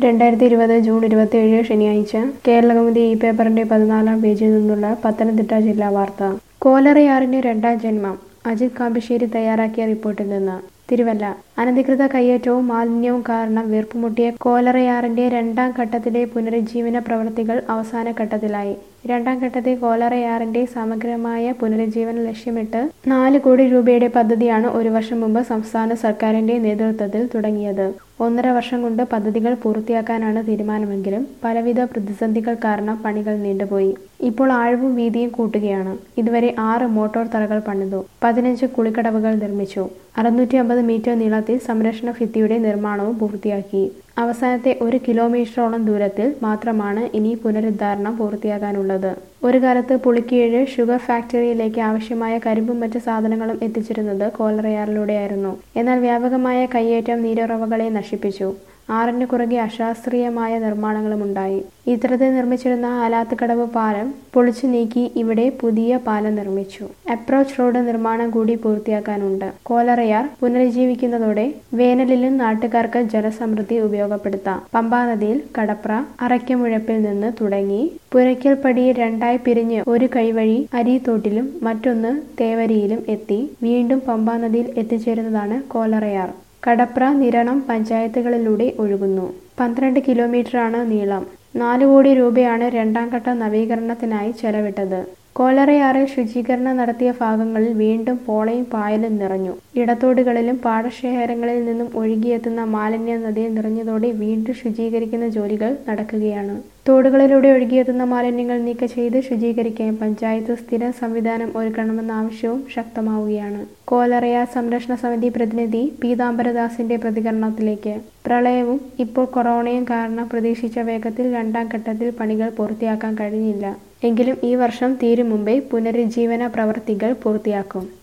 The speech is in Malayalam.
രണ്ടായിരത്തി ഇരുപത് ജൂൺ ഇരുപത്തിയേഴ് ശനിയാഴ്ച കേരളകൗമുദി ഈ പേപ്പറിന്റെ പതിനാലാം പേജിൽ നിന്നുള്ള പത്തനംതിട്ട ജില്ലാ വാർത്ത കോലറയാറിന് രണ്ടാം ജന്മം അജിത് കാമ്പശ്ശേരി തയ്യാറാക്കിയ റിപ്പോർട്ടിൽ നിന്ന് തിരുവല്ല അനധികൃത കയ്യേറ്റവും മാലിന്യവും കാരണം വീർപ്പുമുട്ടിയ കോലറയാറിന്റെ രണ്ടാം ഘട്ടത്തിലെ പുനരുജ്ജീവന പ്രവൃത്തികൾ അവസാന ഘട്ടത്തിലായി രണ്ടാം ഘട്ടത്തിൽ കോലറയാറിന്റെ സമഗ്രമായ പുനരുജ്ജീവനം ലക്ഷ്യമിട്ട് നാല് കോടി രൂപയുടെ പദ്ധതിയാണ് ഒരു വർഷം മുമ്പ് സംസ്ഥാന സർക്കാരിന്റെ നേതൃത്വത്തിൽ തുടങ്ങിയത് ഒന്നര വർഷം കൊണ്ട് പദ്ധതികൾ പൂർത്തിയാക്കാനാണ് തീരുമാനമെങ്കിലും പലവിധ പ്രതിസന്ധികൾ കാരണം പണികൾ നീണ്ടുപോയി ഇപ്പോൾ ആഴവും വീതിയും കൂട്ടുകയാണ് ഇതുവരെ ആറ് മോട്ടോർ തറകൾ പണിതു പതിനഞ്ച് കുളിക്കടവുകൾ നിർമ്മിച്ചു അറുന്നൂറ്റി അമ്പത് മീറ്റർ നീളത്തിൽ സംരക്ഷണ ഭിത്തിയുടെ നിർമ്മാണവും പൂർത്തിയാക്കി അവസാനത്തെ ഒരു കിലോമീറ്ററോളം ദൂരത്തിൽ മാത്രമാണ് ഇനി പുനരുദ്ധാരണം പൂർത്തിയാകാനുള്ളത് ഒരു കാലത്ത് പുളിക്കീഴ് ഷുഗർ ഫാക്ടറിയിലേക്ക് ആവശ്യമായ കരിമ്പും മറ്റ് സാധനങ്ങളും എത്തിച്ചിരുന്നത് കോലറയാറിലൂടെയായിരുന്നു എന്നാൽ വ്യാപകമായ കയ്യേറ്റം നീരുറവകളെ നശിപ്പിച്ചു ആറിന് കുറുകെ അശാസ്ത്രീയമായ നിർമ്മാണങ്ങളും ഉണ്ടായി ഇത്തരത്തിൽ നിർമ്മിച്ചിരുന്ന ആലാത്തുകടവ് പാലം പൊളിച്ചു നീക്കി ഇവിടെ പുതിയ പാലം നിർമ്മിച്ചു അപ്രോച്ച് റോഡ് നിർമ്മാണം കൂടി പൂർത്തിയാക്കാനുണ്ട് കോലറയാർ പുനരുജ്ജീവിക്കുന്നതോടെ വേനലിലും നാട്ടുകാർക്ക് ജലസമൃദ്ധി ഉപയോഗപ്പെടുത്താം പമ്പാ നദിയിൽ കടപ്ര അറയ്ക്കമുഴപ്പിൽ നിന്ന് തുടങ്ങി പുരയ്ക്കൽപ്പടി രണ്ടായി പിരിഞ്ഞ് ഒരു കൈവഴി അരിത്തോട്ടിലും മറ്റൊന്ന് തേവരിയിലും എത്തി വീണ്ടും പമ്പാ നദിയിൽ എത്തിച്ചേരുന്നതാണ് കോലറയാർ കടപ്ര നിരണം പഞ്ചായത്തുകളിലൂടെ ഒഴുകുന്നു പന്ത്രണ്ട് കിലോമീറ്ററാണ് നീളം നാല് കോടി രൂപയാണ് രണ്ടാം ഘട്ട നവീകരണത്തിനായി ചെലവിട്ടത് കോലറയാറിൽ ശുചീകരണം നടത്തിയ ഭാഗങ്ങളിൽ വീണ്ടും പോളയും പായലും നിറഞ്ഞു ഇടത്തോടുകളിലും പാടശേഖരങ്ങളിൽ നിന്നും ഒഴുകിയെത്തുന്ന മാലിന്യ നദിയിൽ നിറഞ്ഞതോടെ വീണ്ടും ശുചീകരിക്കുന്ന ജോലികൾ നടക്കുകയാണ് തോടുകളിലൂടെ ഒഴുകിയെത്തുന്ന മാലിന്യങ്ങൾ നീക്കം ചെയ്ത് ശുചീകരിക്കാൻ പഞ്ചായത്ത് സ്ഥിരം സംവിധാനം ഒരുക്കണമെന്ന ആവശ്യവും ശക്തമാവുകയാണ് കോലറയാർ സംരക്ഷണ സമിതി പ്രതിനിധി പീതാംബരദാസിന്റെ പ്രതികരണത്തിലേക്ക് പ്രളയവും ഇപ്പോൾ കൊറോണയും കാരണം പ്രതീക്ഷിച്ച വേഗത്തിൽ രണ്ടാം ഘട്ടത്തിൽ പണികൾ പൂർത്തിയാക്കാൻ കഴിഞ്ഞില്ല എങ്കിലും ഈ വർഷം തീരും മുമ്പേ പുനരുജ്ജീവന പ്രവർത്തികൾ പൂർത്തിയാക്കും